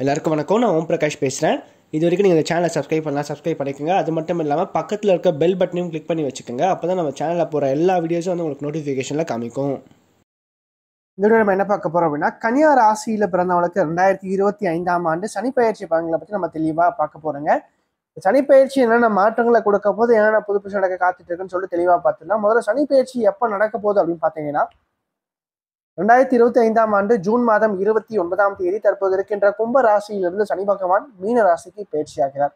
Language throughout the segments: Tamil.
எல்லாருக்கும் வணக்கம் நான் ஓம் பிரகாஷ் பேசுகிறேன் இது வரைக்கும் நீங்கள் இந்த சேனலை சப்ஸ்கிரைப் பண்ணலாம் சப்ஸ்கிரைப் பண்ணிக்கோங்க அது மட்டும் இல்லாமல் பக்கத்தில் இருக்க பெல் பட்டனையும் கிளிக் பண்ணி வச்சுக்கோங்க அப்போ தான் நம்ம சேனலில் போகிற எல்லா வீடியோஸும் வந்து உங்களுக்கு நோட்டிஃபிகேஷனில் காமிக்கும் இந்த வீடியோ நம்ம என்ன பார்க்க போகிறோம் அப்படின்னா கன்னியா ராசியில் பிறந்தவங்களுக்கு ரெண்டாயிரத்தி இருபத்தி ஐந்தாம் ஆண்டு சனிப்பெயர்ச்சி பலன்களை பற்றி நம்ம தெளிவாக பார்க்க போகிறோங்க சனிப்பெயர்ச்சி என்னென்ன மாற்றங்களை கொடுக்க போது என்னென்ன புது புதுசு நடக்க காத்துட்டு இருக்குன்னு சொல்லி தெளிவாக பார்த்துக்கலாம் முதல்ல சனிப்பெயர்ச்சி எப்போ நடக்க போகுது அப்படின்னு பார்த்தீங்கன்னா ரெண்டாயிரத்தி இருபத்தி ஐந்தாம் ஆண்டு ஜூன் மாதம் இருபத்தி ஒன்பதாம் தேதி தற்போது இருக்கின்ற கும்ப ராசியிலிருந்து சனி பகவான் மீன ராசிக்கு பயிற்சியாகிறார்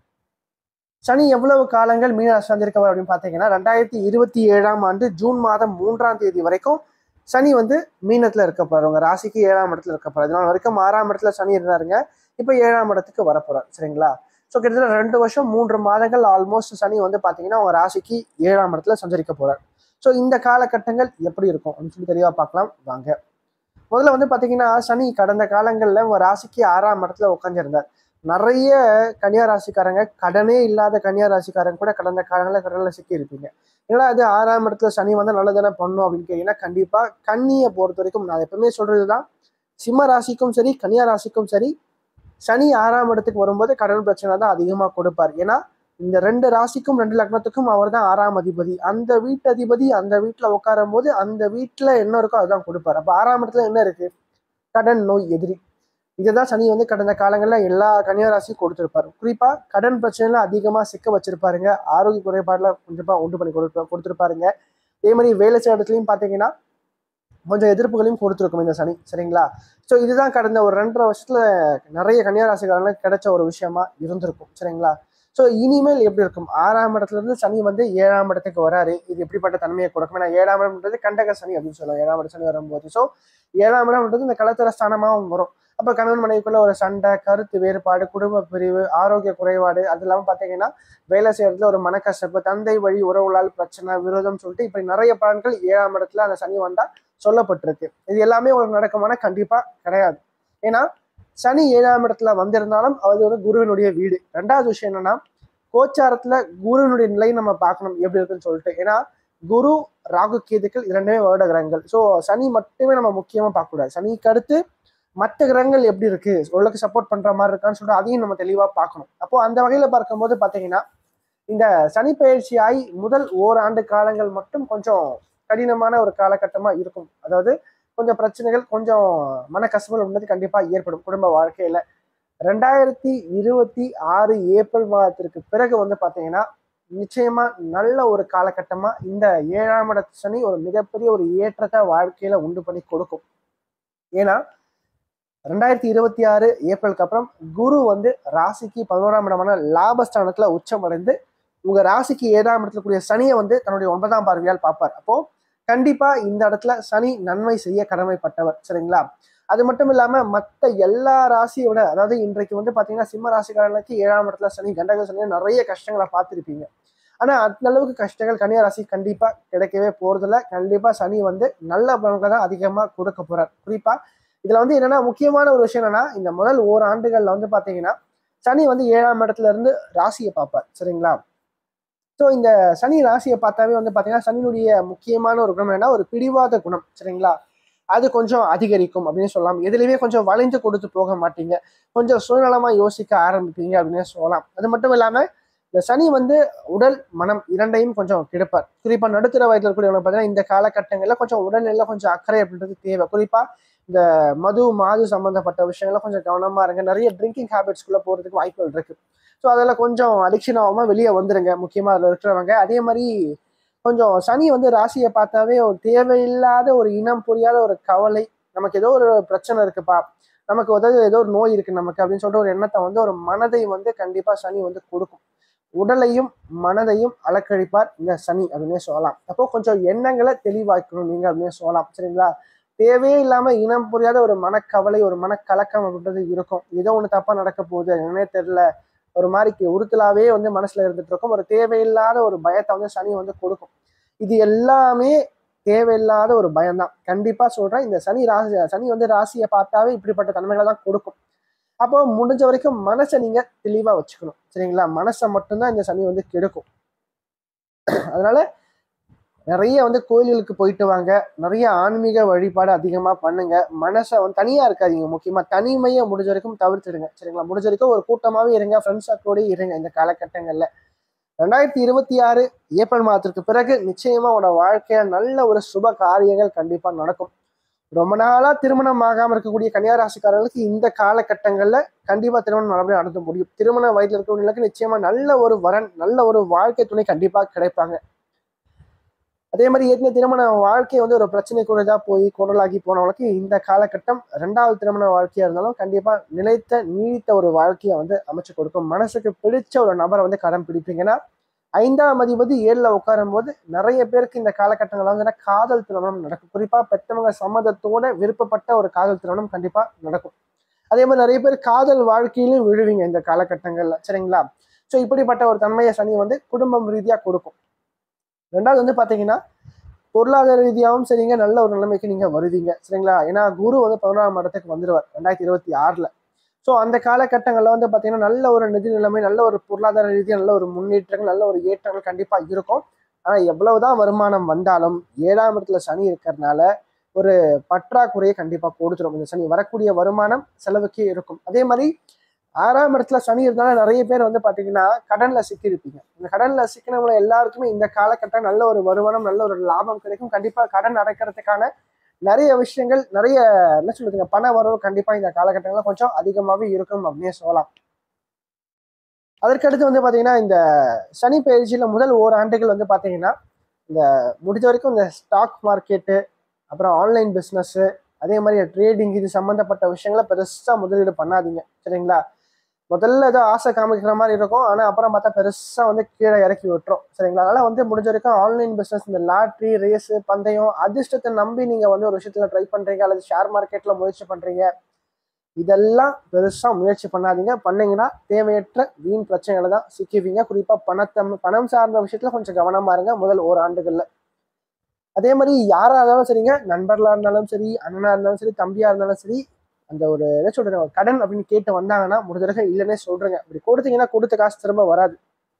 சனி எவ்வளவு காலங்கள் மீன ராசி வந்திருக்கவர் அப்படின்னு பார்த்தீங்கன்னா ரெண்டாயிரத்தி இருபத்தி ஏழாம் ஆண்டு ஜூன் மாதம் மூன்றாம் தேதி வரைக்கும் சனி வந்து மீனத்துல இருக்க போறாரு உங்க ராசிக்கு ஏழாம் இடத்துல இருக்க போறாரு இதனால் வரைக்கும் ஆறாம் இடத்துல சனி இருந்தாருங்க இப்போ ஏழாம் இடத்துக்கு வரப்போறார் சரிங்களா ஸோ கிட்டத்தட்ட ரெண்டு வருஷம் மூன்று மாதங்கள் ஆல்மோஸ்ட் சனி வந்து பார்த்தீங்கன்னா உங்க ராசிக்கு ஏழாம் இடத்துல சஞ்சரிக்க போறார் ஸோ இந்த காலகட்டங்கள் எப்படி இருக்கும் அப்படின்னு சொல்லி தெளிவாக பார்க்கலாம் வாங்க முதல்ல வந்து பார்த்தீங்கன்னா சனி கடந்த காலங்களில் உங்கள் ராசிக்கு ஆறாம் இடத்துல உட்காந்துருந்தார் நிறைய கன்னியா ராசிக்காரங்க கடனே இல்லாத கன்னியா ராசிக்காரங்க கூட கடந்த காலங்களில் கடனில் சிக்கி இருப்பீங்க ஏன்னா அது ஆறாம் இடத்துல சனி வந்து நல்லதானே பண்ணும் அப்படின்னு கேட்டீங்கன்னா கண்டிப்பாக கன்னியை பொறுத்த வரைக்கும் நான் எப்பவுமே சொல்றது தான் சிம்ம ராசிக்கும் சரி கன்னியா ராசிக்கும் சரி சனி ஆறாம் இடத்துக்கு வரும்போது கடன் பிரச்சனை தான் அதிகமாக கொடுப்பார் ஏன்னா இந்த ரெண்டு ராசிக்கும் ரெண்டு லக்னத்துக்கும் அவர் தான் ஆறாம் அதிபதி அந்த வீட்டு அதிபதி அந்த வீட்டில் உட்காரும் போது அந்த வீட்டில் என்ன இருக்கோ அதுதான் கொடுப்பார் அப்போ ஆறாம் இடத்துல என்ன இருக்கு கடன் நோய் எதிரி இதுதான் சனி வந்து கடந்த காலங்களில் எல்லா கன்னியா ராசியும் கொடுத்துருப்பாரு குறிப்பாக கடன் பிரச்சனைல அதிகமாக சிக்க வச்சிருப்பாருங்க ஆரோக்கிய குறைபாடுல கொஞ்சமாக உண்டு பண்ணி கொடுத்து கொடுத்துருப்பாருங்க அதே மாதிரி வேலை செய்ய இடத்துலையும் பார்த்தீங்கன்னா கொஞ்சம் எதிர்ப்புகளையும் கொடுத்துருக்கும் இந்த சனி சரிங்களா ஸோ இதுதான் கடந்த ஒரு ரெண்டரை வருஷத்துல நிறைய கன்னியா ராசிக்காரங்களுக்கு கிடைச்ச ஒரு விஷயமா இருந்திருக்கும் சரிங்களா ஸோ இனிமேல் எப்படி இருக்கும் ஆறாம் இடத்துல இருந்து சனி வந்து ஏழாம் இடத்துக்கு வராரு இது எப்படிப்பட்ட தன்மையை கொடுக்கும் ஏன்னா ஏழாம் இடம்ன்றது கண்டக சனி அப்படின்னு சொல்லுவோம் ஏழாம் இடம் சனி வரும்போது ஸோ ஏழாம் இடம்ன்றது இந்த களத்திர ஸ்தானமாகவும் வரும் அப்போ கணவன் மனைவிக்குள்ள ஒரு சண்டை கருத்து வேறுபாடு குடும்ப பிரிவு ஆரோக்கிய குறைபாடு அது இல்லாமல் பார்த்தீங்கன்னா வேலை செய்யறதுல ஒரு மனக்கசப்பு தந்தை வழி உறவுகளால் பிரச்சனை விரோதம் சொல்லிட்டு இப்படி நிறைய பலன்கள் ஏழாம் இடத்துல அந்த சனி வந்தா சொல்லப்பட்டிருக்கு இது எல்லாமே உங்களுக்கு நடக்குமானா கண்டிப்பா கிடையாது ஏன்னா சனி ஏழாம் இடத்துல வந்திருந்தாலும் அது ஒரு குருவினுடைய வீடு ரெண்டாவது விஷயம் என்னன்னா கோச்சாரத்துல குருவினுடைய நிலை நம்ம பார்க்கணும் எப்படி இருக்குன்னு சொல்லிட்டு ஏன்னா குரு ராகு கேதுக்கள் இரண்டுமே வருட கிரகங்கள் ஸோ சனி மட்டுமே நம்ம முக்கியமா பார்க்கக்கூடாது சனிக்கு அடுத்து மற்ற கிரகங்கள் எப்படி இருக்கு ஓரளவுக்கு சப்போர்ட் பண்ற மாதிரி இருக்கான்னு சொல்லிட்டு அதையும் நம்ம தெளிவா பார்க்கணும் அப்போ அந்த வகையில பார்க்கும்போது பாத்தீங்கன்னா இந்த சனி பயிற்சி ஆகி முதல் ஓராண்டு காலங்கள் மட்டும் கொஞ்சம் கடினமான ஒரு காலகட்டமா இருக்கும் அதாவது கொஞ்சம் பிரச்சனைகள் கொஞ்சம் மனக்கசப்புகள் உள்ளது கண்டிப்பா ஏற்படும் குடும்ப வாழ்க்கையில ரெண்டாயிரத்தி இருபத்தி ஆறு ஏப்ரல் மாதத்திற்கு பிறகு வந்து பாத்தீங்கன்னா நிச்சயமா நல்ல ஒரு காலகட்டமா இந்த ஏழாம் இடத்து சனி ஒரு மிகப்பெரிய ஒரு ஏற்றத்தை வாழ்க்கையில உண்டு பண்ணி கொடுக்கும் ஏன்னா ரெண்டாயிரத்தி இருபத்தி ஆறு ஏப்ரலுக்கு அப்புறம் குரு வந்து ராசிக்கு பதினோராம் இடமான லாபஸ்தானத்துல உச்சமடைந்து உங்க ராசிக்கு ஏழாம் இடத்துல கூடிய சனியை வந்து தன்னுடைய ஒன்பதாம் பார்வையால் பார்ப்பார் அப்போ கண்டிப்பா இந்த இடத்துல சனி நன்மை செய்ய கடமைப்பட்டவர் சரிங்களா அது மட்டும் இல்லாம மற்ற எல்லா ராசியை விட அதாவது இன்றைக்கு வந்து பாத்தீங்கன்னா சிம்ம ராசிக்காரர்களுக்கு ஏழாம் இடத்துல சனி கண்டக சனி நிறைய கஷ்டங்களை பார்த்துருப்பீங்க ஆனா அந்த அளவுக்கு கஷ்டங்கள் கன்னியா ராசி கண்டிப்பா கிடைக்கவே போறதில்ல கண்டிப்பா சனி வந்து நல்ல பலன்களை தான் அதிகமா கொடுக்க போறார் குறிப்பா இதுல வந்து என்னன்னா முக்கியமான ஒரு விஷயம் என்னன்னா இந்த முதல் ஓராண்டுகள்ல வந்து பாத்தீங்கன்னா சனி வந்து ஏழாம் இடத்துல இருந்து ராசியை பார்ப்பார் சரிங்களா ஸோ இந்த சனி ராசியை பார்த்தாவே வந்து பார்த்தீங்கன்னா சனியினுடைய முக்கியமான ஒரு குணம் என்னன்னா ஒரு பிடிவாத குணம் சரிங்களா அது கொஞ்சம் அதிகரிக்கும் அப்படின்னு சொல்லலாம் எதுலையுமே கொஞ்சம் வளைந்து கொடுத்து போக மாட்டீங்க கொஞ்சம் சுயநலமா யோசிக்க ஆரம்பிப்பீங்க அப்படின்னு சொல்லலாம் அது மட்டும் இல்லாம இந்த சனி வந்து உடல் மனம் இரண்டையும் கொஞ்சம் கெடுப்பார் குறிப்பா நடுத்தர வயதில் இருக்கக்கூடியவங்க பார்த்தீங்கன்னா இந்த காலகட்டங்களில் கொஞ்சம் உடல்நிலை கொஞ்சம் அக்கறை அப்படின்றது தேவை குறிப்பா இந்த மது மாது சம்பந்தப்பட்ட விஷயங்கள்ல கொஞ்சம் கவனமா இருங்க நிறைய ட்ரிங்கிங் ஹேபிட்ஸ்குள்ள போறதுக்கு வாய்ப்புகள் இருக்கு ஸோ அதில் கொஞ்சம் அடிக்ஷன் ஆகாமல் வெளியே வந்துருங்க முக்கியமாக அதில் இருக்கிறவங்க அதே மாதிரி கொஞ்சம் சனி வந்து ராசியை பார்த்தாவே ஒரு தேவையில்லாத ஒரு இனம் புரியாத ஒரு கவலை நமக்கு ஏதோ ஒரு பிரச்சனை இருக்குப்பா நமக்கு உதவி ஏதோ ஒரு நோய் இருக்கு நமக்கு அப்படின்னு சொல்லிட்டு ஒரு எண்ணத்தை வந்து ஒரு மனதை வந்து கண்டிப்பாக சனி வந்து கொடுக்கும் உடலையும் மனதையும் அலக்கழிப்பார் இந்த சனி அப்படின்னே சொல்லலாம் அப்போ கொஞ்சம் எண்ணங்களை தெளிவாக்கணும் நீங்க அப்படின்னே சொல்லலாம் சரிங்களா தேவையே இல்லாம இனம் புரியாத ஒரு மனக்கவலை ஒரு மனக்கலக்கம் அப்படின்றது இருக்கும் ஏதோ ஒன்று தப்பா நடக்க போகுது என்னன்னே தெரியல ஒரு மாதிரி உறுத்தலாவே வந்து மனசுல இருந்துட்டு இருக்கும் ஒரு தேவையில்லாத ஒரு பயத்தை வந்து சனி வந்து கொடுக்கும் இது எல்லாமே தேவையில்லாத ஒரு பயம்தான் கண்டிப்பா சொல்றேன் இந்த சனி ராசி சனி வந்து ராசியை பார்த்தாவே இப்படிப்பட்ட தன்மைகளை தான் கொடுக்கும் அப்போ முடிஞ்ச வரைக்கும் மனசை நீங்க தெளிவா வச்சுக்கணும் சரிங்களா மனசை மட்டும்தான் இந்த சனி வந்து கெடுக்கும் அதனால நிறைய வந்து கோயில்களுக்கு போயிட்டு வாங்க நிறைய ஆன்மீக வழிபாடு அதிகமாக பண்ணுங்க மனசை வந்து தனியாக இருக்காதீங்க முக்கியமாக தனிமையை முடிஞ்ச வரைக்கும் தவிர்த்துடுங்க சரிங்களா முடிஞ்ச வரைக்கும் ஒரு கூட்டமாகவே இருங்க ஃப்ரெண்ட்ஸ் சர்க்கிளோடய இருங்க இந்த காலகட்டங்களில் ரெண்டாயிரத்தி இருபத்தி ஆறு ஏப்ரல் மாதத்திற்கு பிறகு நிச்சயமா உன்னோட வாழ்க்கையில நல்ல ஒரு சுப காரியங்கள் கண்டிப்பா நடக்கும் ரொம்ப நாளா திருமணம் ஆகாம இருக்கக்கூடிய கன்னியாராசிக்காரர்களுக்கு இந்த காலகட்டங்கள்ல கண்டிப்பா திருமணம் நல்லபடியாக நடத்த முடியும் திருமண வயதுல இருக்கவங்களுக்கு நிச்சயமா நல்ல ஒரு வரன் நல்ல ஒரு வாழ்க்கை துணை கண்டிப்பா கிடைப்பாங்க அதே மாதிரி ஏற்கனவே திருமண வாழ்க்கை வந்து ஒரு பிரச்சனைக்குள்ளதா போய் குரலாகி போனவங்களுக்கு இந்த காலகட்டம் ரெண்டாவது திருமண வாழ்க்கையா இருந்தாலும் கண்டிப்பா நிலைத்த நீடித்த ஒரு வாழ்க்கையை வந்து அமைச்சு கொடுக்கும் மனசுக்கு பிடிச்ச ஒரு நபரை வந்து கரம் பிடிப்பீங்கன்னா ஐந்தாம் அதிபதி ஏழுல உட்காரும் போது நிறைய பேருக்கு இந்த காலகட்டங்கள்ல வந்து காதல் திருமணம் நடக்கும் குறிப்பா பெற்றவங்க சம்மதத்தோட விருப்பப்பட்ட ஒரு காதல் திருமணம் கண்டிப்பா நடக்கும் அதே மாதிரி நிறைய பேர் காதல் வாழ்க்கையிலும் விழுவீங்க இந்த காலகட்டங்கள்ல சரிங்களா ஸோ இப்படிப்பட்ட ஒரு தன்மையை சனி வந்து குடும்பம் ரீதியா கொடுக்கும் ரெண்டாவது வந்து பாத்தீங்கன்னா பொருளாதார ரீதியாகவும் சரிங்க நல்ல ஒரு நிலைமைக்கு நீங்க வருவீங்க சரிங்களா ஏன்னா குரு வந்து பதினோராம் இடத்துக்கு வந்துடுவார் ரெண்டாயிரத்தி இருபத்தி ஆறுல ஸோ அந்த காலகட்டங்களில் வந்து பார்த்தீங்கன்னா நல்ல ஒரு நிதி நிலைமை நல்ல ஒரு பொருளாதார ரீதியாக நல்ல ஒரு முன்னேற்றங்கள் நல்ல ஒரு ஏற்றங்கள் கண்டிப்பாக இருக்கும் ஆனால் எவ்வளவுதான் வருமானம் வந்தாலும் ஏழாம் இடத்துல சனி இருக்கிறதுனால ஒரு பற்றாக்குறையை கண்டிப்பாக கொடுத்துரும் இந்த சனி வரக்கூடிய வருமானம் செலவுக்கே இருக்கும் அதே மாதிரி ஆறாம் இடத்துல சனி இருந்தாலும் நிறைய பேர் வந்து பார்த்தீங்கன்னா கடன்ல சிக்கியிருப்பீங்க இந்த கடன்ல சிக்கினவங்க எல்லாருக்குமே இந்த காலகட்டம் நல்ல ஒரு வருமானம் நல்ல ஒரு லாபம் கிடைக்கும் கண்டிப்பாக கடன் அடைக்கிறதுக்கான நிறைய விஷயங்கள் நிறைய என்ன சொல்றதுங்க பண வரவு கண்டிப்பா இந்த காலகட்டங்களில் கொஞ்சம் அதிகமாகவே இருக்கும் அப்படின்னே சொல்லலாம் அதற்கடுத்து வந்து பாத்தீங்கன்னா இந்த சனி பயிற்சியில முதல் ஓராண்டுகள் வந்து பாத்தீங்கன்னா இந்த முடிஞ்ச வரைக்கும் இந்த ஸ்டாக் மார்க்கெட்டு அப்புறம் ஆன்லைன் பிஸ்னஸ் அதே மாதிரி ட்ரேடிங் இது சம்மந்தப்பட்ட விஷயங்களை பெருசா முதலீடு பண்ணாதீங்க சரிங்களா முதல்ல ஏதோ ஆசை காமிக்கிற மாதிரி இருக்கும் ஆனால் அப்புறம் பார்த்தா பெருசாக வந்து கீழே இறக்கி விட்டுரும் சரிங்களா அதனால் வந்து முடிஞ்ச வரைக்கும் ஆன்லைன் பிஸ்னஸ் இந்த லாட்ரி ரேஸு பந்தயம் அதிர்ஷ்டத்தை நம்பி நீங்கள் வந்து ஒரு விஷயத்தில் ட்ரை பண்ணுறீங்க அல்லது ஷேர் மார்க்கெட்டில் முயற்சி பண்ணுறீங்க இதெல்லாம் பெருசாக முயற்சி பண்ணாதீங்க பண்ணீங்கன்னா தேவையற்ற வீண் பிரச்சனைகளை தான் சிக்கிவீங்க குறிப்பாக பணத்தை பணம் சார்ந்த விஷயத்தில் கொஞ்சம் கவனமாக இருங்க முதல் ஒரு ஆண்டுகளில் அதே மாதிரி யாராக இருந்தாலும் சரிங்க நண்பர்களாக இருந்தாலும் சரி அண்ணனாக இருந்தாலும் சரி தம்பியாக இருந்தாலும் சரி அந்த ஒரு என்ன சொல்றது கடன் அப்படின்னு கேட்டு வந்தாங்கன்னா முடிஞ்சளவுக்கு இல்லைன்னே சொல்றேங்க அப்படி கொடுத்தீங்கன்னா கொடுத்த காசு திரும்ப வராது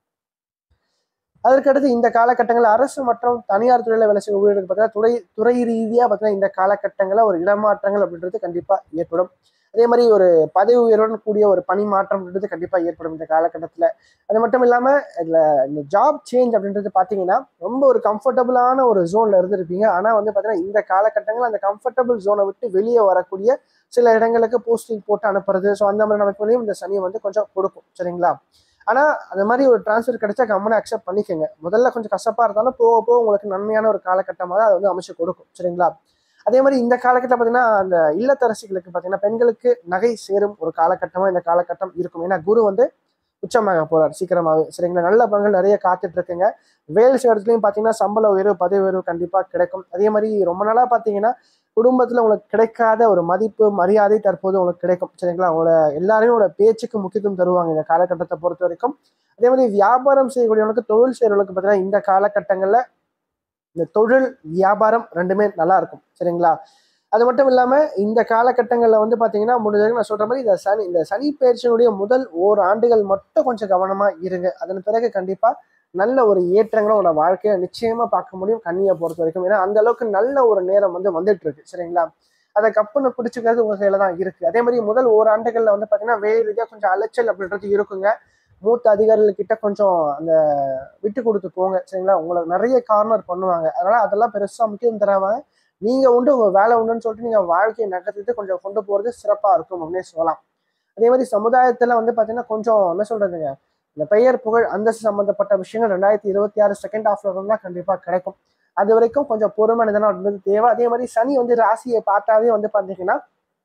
அதற்கடுத்து இந்த காலகட்டங்களில் அரசு மற்றும் தனியார் துறையில் வேலை செய்யும் ஊழியர்களுக்கு பார்த்தீங்கன்னா துறை துறை ரீதியாக பார்த்தீங்கன்னா இந்த காலகட்டங்களில் ஒரு இடமாற்றங்கள் அப்படின்றது கண்டிப்பாக ஏற்படும் அதே மாதிரி ஒரு பதவி உயர்வுடன் கூடிய ஒரு பணி மாற்றம் அப்படின்றது கண்டிப்பாக ஏற்படும் இந்த காலகட்டத்தில் அது மட்டும் இல்லாமல் இதில் இந்த ஜாப் சேஞ்ச் அப்படின்றது பார்த்தீங்கன்னா ரொம்ப ஒரு கம்ஃபர்டபுளான ஒரு ஜோனில் இருந்திருப்பீங்க ஆனால் வந்து பார்த்தீங்கன்னா இந்த காலகட்டங்களில் அந்த கம்ஃபர்டபுள் ஜோனை விட்டு வெளியே வரக்கூடிய சில இடங்களுக்கு போஸ்டிங் போட்டு அனுப்புறது ஸோ அந்த மாதிரி அமைப்புகளையும் இந்த சனியை வந்து கொஞ்சம் கொடுக்கும் சரிங்களா ஆனால் அந்த மாதிரி ஒரு டிரான்ஸ்ஃபர் கிடைச்சா கம்மனை அக்செப்ட் பண்ணிக்கோங்க முதல்ல கொஞ்சம் கஷ்டப்பாக இருந்தாலும் போக போக உங்களுக்கு நன்மையான ஒரு காலகட்டமாக தான் அதை வந்து அமைச்சு கொடுக்கும் சரிங்களா அதே மாதிரி இந்த காலகட்டம் பார்த்தீங்கன்னா அந்த இல்லத்தரசிகளுக்கு பார்த்தீங்கன்னா பெண்களுக்கு நகை சேரும் ஒரு காலகட்டமாக இந்த காலகட்டம் இருக்கும் ஏன்னா குரு வந்து உச்சமாக போறார் சீக்கிரமாகவே சரிங்களா நல்ல பலன்கள் நிறைய காத்துட்டு இருக்குங்க வேலை செய்யறதுலையும் பார்த்தீங்கன்னா சம்பள உயர்வு பதவி உயர்வு கண்டிப்பாக கிடைக்கும் அதே மாதிரி ரொம்ப நாளாக பார்த்தீங்கன்னா குடும்பத்தில் உங்களுக்கு கிடைக்காத ஒரு மதிப்பு மரியாதை தற்போது உங்களுக்கு கிடைக்கும் சரிங்களா உங்களோட எல்லாருமே உங்களோட பேச்சுக்கு முக்கியத்துவம் தருவாங்க இந்த காலகட்டத்தை பொறுத்த வரைக்கும் அதே மாதிரி வியாபாரம் செய்யக்கூடியவங்களுக்கு தொழில் செய்யறவங்களுக்கு பார்த்தீங்கன்னா இந்த காலகட்டங்களில் இந்த தொழில் வியாபாரம் ரெண்டுமே நல்லா இருக்கும் சரிங்களா அது மட்டும் இல்லாமல் இந்த காலகட்டங்களில் வந்து பார்த்தீங்கன்னா முடிஞ்சது நான் சொல்கிற மாதிரி இந்த சனி இந்த சனி பயிற்சியினுடைய முதல் ஓர் ஆண்டுகள் மட்டும் கொஞ்சம் கவனமாக இருங்க அதன் பிறகு கண்டிப்பாக நல்ல ஒரு ஏற்றங்களை உங்களோட வாழ்க்கையை நிச்சயமாக பார்க்க முடியும் கண்ணியை பொறுத்த வரைக்கும் ஏன்னா அந்த அளவுக்கு நல்ல ஒரு நேரம் வந்து வந்துட்டு இருக்கு சரிங்களா அதை கப்புன்னு பிடிச்சிக்கிறது உங்க கையில தான் இருக்கு அதே மாதிரி முதல் ஓராண்டுகளில் வந்து பார்த்தீங்கன்னா வேலை ரீதியாக கொஞ்சம் அலைச்சல் அப்படின்றது இருக்குங்க மூத்த அதிகாரிகள் கிட்ட கொஞ்சம் அந்த விட்டு கொடுத்து போங்க சரிங்களா உங்களை நிறைய கார்னர் பண்ணுவாங்க அதனால அதெல்லாம் பெருசாக முக்கியம் தராம நீங்க உண்டு உங்க வேலை உண்டுன்னு சொல்லிட்டு நீங்க வாழ்க்கையை நகர்த்திட்டு கொஞ்சம் கொண்டு போறது சிறப்பா இருக்கும் அப்படின்னு சொல்லலாம் அதே மாதிரி சமுதாயத்துல வந்து பாத்தீங்கன்னா கொஞ்சம் என்ன சொல்றதுங்க இந்த பெயர் புகழ் அந்தஸ்து சம்பந்தப்பட்ட விஷயங்கள் ரெண்டாயிரத்தி இருபத்தி ஆறு செகண்ட் ஹாஃப்ல இருந்தா கண்டிப்பா கிடைக்கும் அது வரைக்கும் கொஞ்சம் பொறுமை நிதானம் அப்படின்றது தேவை அதே மாதிரி சனி வந்து ராசியை பார்த்தாவே வந்து பாத்தீங்கன்னா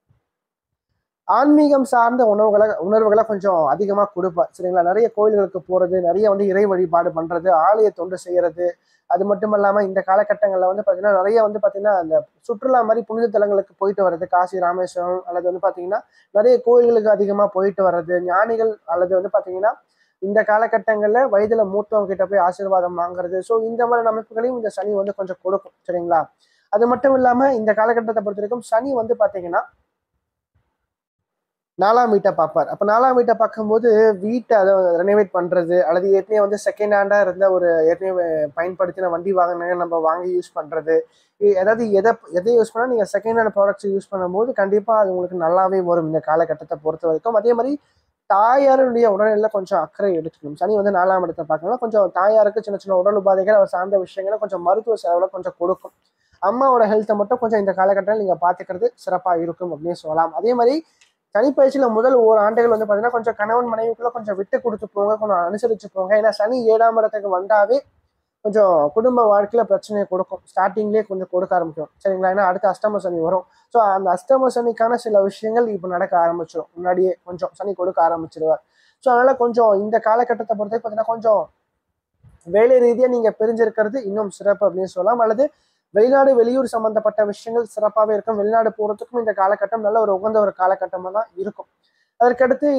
ஆன்மீகம் சார்ந்த உணவுகளை உணர்வுகளை கொஞ்சம் அதிகமாக கொடுப்பார் சரிங்களா நிறைய கோயில்களுக்கு போகிறது நிறைய வந்து இறை வழிபாடு பண்ணுறது ஆலய தொண்டு செய்கிறது அது மட்டும் இல்லாமல் இந்த காலகட்டங்களில் வந்து பார்த்தீங்கன்னா நிறைய வந்து பார்த்தீங்கன்னா அந்த சுற்றுலா மாதிரி புனித தலங்களுக்கு போயிட்டு வர்றது காசி ராமேஸ்வரம் அல்லது வந்து பார்த்தீங்கன்னா நிறைய கோயில்களுக்கு அதிகமாக போயிட்டு வர்றது ஞானிகள் அல்லது வந்து பார்த்தீங்கன்னா இந்த காலகட்டங்களில் வயதுல மூத்தவங்க கிட்ட போய் ஆசீர்வாதம் வாங்குறது ஸோ இந்த மாதிரி அமைப்புகளையும் இந்த சனி வந்து கொஞ்சம் கொடுக்கும் சரிங்களா அது மட்டும் இல்லாமல் இந்த காலகட்டத்தை பொறுத்த வரைக்கும் சனி வந்து பார்த்தீங்கன்னா நாலாம் வீட்டை பார்ப்பார் அப்போ நாலாம் வீட்டை பார்க்கும்போது வீட்டை அதை ரெனோவேட் பண்ணுறது அல்லது ஏற்கனவே வந்து செகண்ட் ஹேண்டாக இருந்த ஒரு ஏற்கனவே பயன்படுத்தின வண்டி வாங்கினாங்க நம்ம வாங்கி யூஸ் பண்ணுறது ஏதாவது எதை எதை யூஸ் பண்ணால் நீங்கள் செகண்ட் ஹேண்ட் ப்ராடக்ட்ஸ் யூஸ் பண்ணும்போது கண்டிப்பாக அது உங்களுக்கு நல்லாவே வரும் இந்த காலகட்டத்தை பொறுத்த வரைக்கும் அதே மாதிரி தாயாருடைய உடல்நிலையில் கொஞ்சம் அக்கறை எடுத்துக்கணும் சனி வந்து நாலாம் இடத்தை பார்க்கணும் கொஞ்சம் தாயாருக்கு சின்ன சின்ன உடல் உபாதைகள் அவர் சார்ந்த விஷயங்களை கொஞ்சம் மருத்துவ செலவில் கொஞ்சம் கொடுக்கும் அம்மாவோட ஹெல்த்தை மட்டும் கொஞ்சம் இந்த காலகட்டத்தில் நீங்கள் பார்த்துக்கிறது சிறப்பாக இருக்கும் அப்படின்னு சொல்லலாம் அதே மாதிரி தனிப்பயிற்சியில் முதல் ஒரு ஆண்டுகள் வந்து பார்த்தீங்கன்னா கொஞ்சம் கணவன் மனைவிக்குள்ள கொஞ்சம் விட்டு கொடுத்து போங்க கொஞ்சம் அனுசரித்து போங்க ஏன்னா சனி ஏழாம் இடத்துக்கு வந்தாவே கொஞ்சம் குடும்ப வாழ்க்கையில பிரச்சனையை கொடுக்கும் ஸ்டார்டிங்லேயே கொஞ்சம் கொடுக்க ஆரம்பிக்கும் சரிங்களா ஏன்னா அடுத்த அஷ்டம சனி வரும் ஸோ அந்த அஷ்டம சனிக்கான சில விஷயங்கள் இப்போ நடக்க ஆரம்பிச்சிடும் முன்னாடியே கொஞ்சம் சனி கொடுக்க ஆரம்பிச்சிருவார் ஸோ அதனால கொஞ்சம் இந்த காலகட்டத்தை பொறுத்த பார்த்தீங்கன்னா கொஞ்சம் வேலை ரீதியாக நீங்கள் பிரிஞ்சிருக்கிறது இன்னும் சிறப்பு அப்படின்னு சொல்லலாம் அல்லது வெளிநாடு வெளியூர் சம்பந்தப்பட்ட விஷயங்கள் சிறப்பாகவே இருக்கும் வெளிநாடு போகிறதுக்கும் இந்த காலகட்டம் நல்ல ஒரு உகந்த ஒரு காலகட்டமாக தான் இருக்கும் அதற்கடுத்து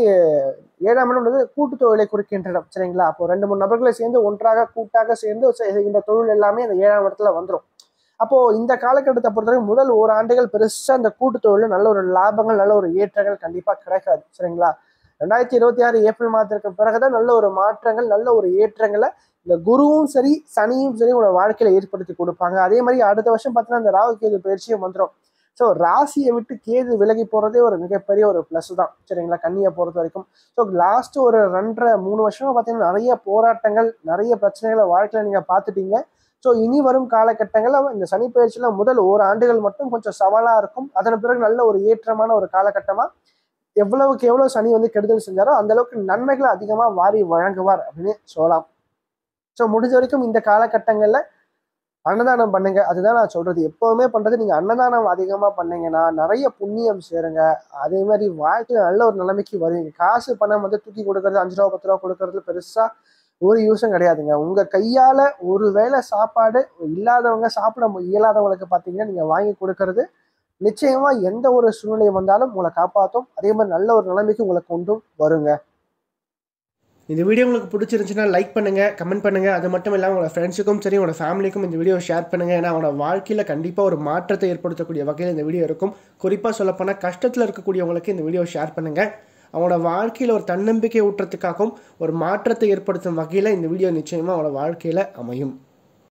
ஏழாம் இடம் வந்து கூட்டு தொழிலை குறிக்கின்ற இடம் சரிங்களா அப்போ ரெண்டு மூணு நபர்களை சேர்ந்து ஒன்றாக கூட்டாக சேர்ந்து செய்கின்ற தொழில் எல்லாமே அந்த ஏழாம் இடத்துல வந்துடும் அப்போ இந்த காலகட்டத்தை பொறுத்தவரைக்கும் முதல் ஒரு ஆண்டுகள் பெருசா இந்த கூட்டு தொழில் நல்ல ஒரு லாபங்கள் நல்ல ஒரு ஏற்றங்கள் கண்டிப்பா கிடைக்காது சரிங்களா ரெண்டாயிரத்தி இருபத்தி ஆறு ஏப்ரல் மாதத்திற்கு பிறகுதான் நல்ல ஒரு மாற்றங்கள் நல்ல ஒரு ஏற்றங்களை இந்த குருவும் சரி சனியும் சரி உங்களோட வாழ்க்கையில ஏற்படுத்தி கொடுப்பாங்க அதே மாதிரி அடுத்த வருஷம் பார்த்தீங்கன்னா இந்த ராகு கேது பயிற்சியும் வந்துடும் ஸோ ராசியை விட்டு கேது விலகி போகிறதே ஒரு மிகப்பெரிய ஒரு ப்ளஸ் தான் சரிங்களா கண்ணியை பொறுத்த வரைக்கும் ஸோ லாஸ்ட் ஒரு ரெண்டரை மூணு வருஷமா பார்த்தீங்கன்னா நிறைய போராட்டங்கள் நிறைய பிரச்சனைகளை வாழ்க்கையில் நீங்கள் பார்த்துட்டீங்க ஸோ இனி வரும் காலகட்டங்களில் இந்த சனி பயிற்சியில் முதல் ஒரு ஆண்டுகள் மட்டும் கொஞ்சம் சவாலாக இருக்கும் அதன் பிறகு நல்ல ஒரு ஏற்றமான ஒரு காலகட்டமாக எவ்வளவுக்கு எவ்வளோ சனி வந்து கெடுதல் செஞ்சாரோ அந்த அளவுக்கு நன்மைகளை அதிகமாக வாரி வழங்குவார் அப்படின்னு சொல்லலாம் ஸோ முடிஞ்ச வரைக்கும் இந்த காலகட்டங்களில் அன்னதானம் பண்ணுங்க அதுதான் நான் சொல்றது எப்பவுமே பண்றது நீங்க அன்னதானம் அதிகமா பண்ணீங்கன்னா நிறைய புண்ணியம் சேருங்க அதே மாதிரி வாழ்க்கையில நல்ல ஒரு நிலைமைக்கு வருவீங்க காசு பணம் வந்து தூக்கி கொடுக்கறது அஞ்சு ரூபா பத்து ரூபா கொடுக்கறது பெருசா ஒரு யூஸும் கிடையாதுங்க உங்க கையால ஒரு வேளை சாப்பாடு இல்லாதவங்க சாப்பிட இயலாதவங்களுக்கு பார்த்தீங்கன்னா நீங்க வாங்கி கொடுக்கறது நிச்சயமா எந்த ஒரு சூழ்நிலை வந்தாலும் உங்களை காப்பாற்றும் அதே மாதிரி நல்ல ஒரு நிலைமைக்கு உங்களை கொண்டும் வருங்க இந்த வீடியோ உங்களுக்கு பிடிச்சிருந்துச்சுன்னா லைக் பண்ணுங்க கமெண்ட் பண்ணுங்க அது மட்டும் இல்லாமல் உங்களோட ஃப்ரெண்ட்ஸுக்கும் சரி உங்களோட ஃபேமிலிக்கும் இந்த வீடியோ ஷேர் பண்ணுங்க ஏன்னா அவனோட வாழ்க்கையில் கண்டிப்பாக ஒரு மாற்றத்தை ஏற்படுத்தக்கூடிய வகையில் இந்த வீடியோ இருக்கும் குறிப்பாக சொல்லப்போனால் கஷ்டத்தில் இருக்கக்கூடியவங்களுக்கு இந்த வீடியோ ஷேர் பண்ணுங்க அவனோட வாழ்க்கையில் ஒரு தன்னம்பிக்கை ஊட்டுறதுக்காகவும் ஒரு மாற்றத்தை ஏற்படுத்தும் வகையில் இந்த வீடியோ நிச்சயமாக அவனோட வாழ்க்கையில் அமையும்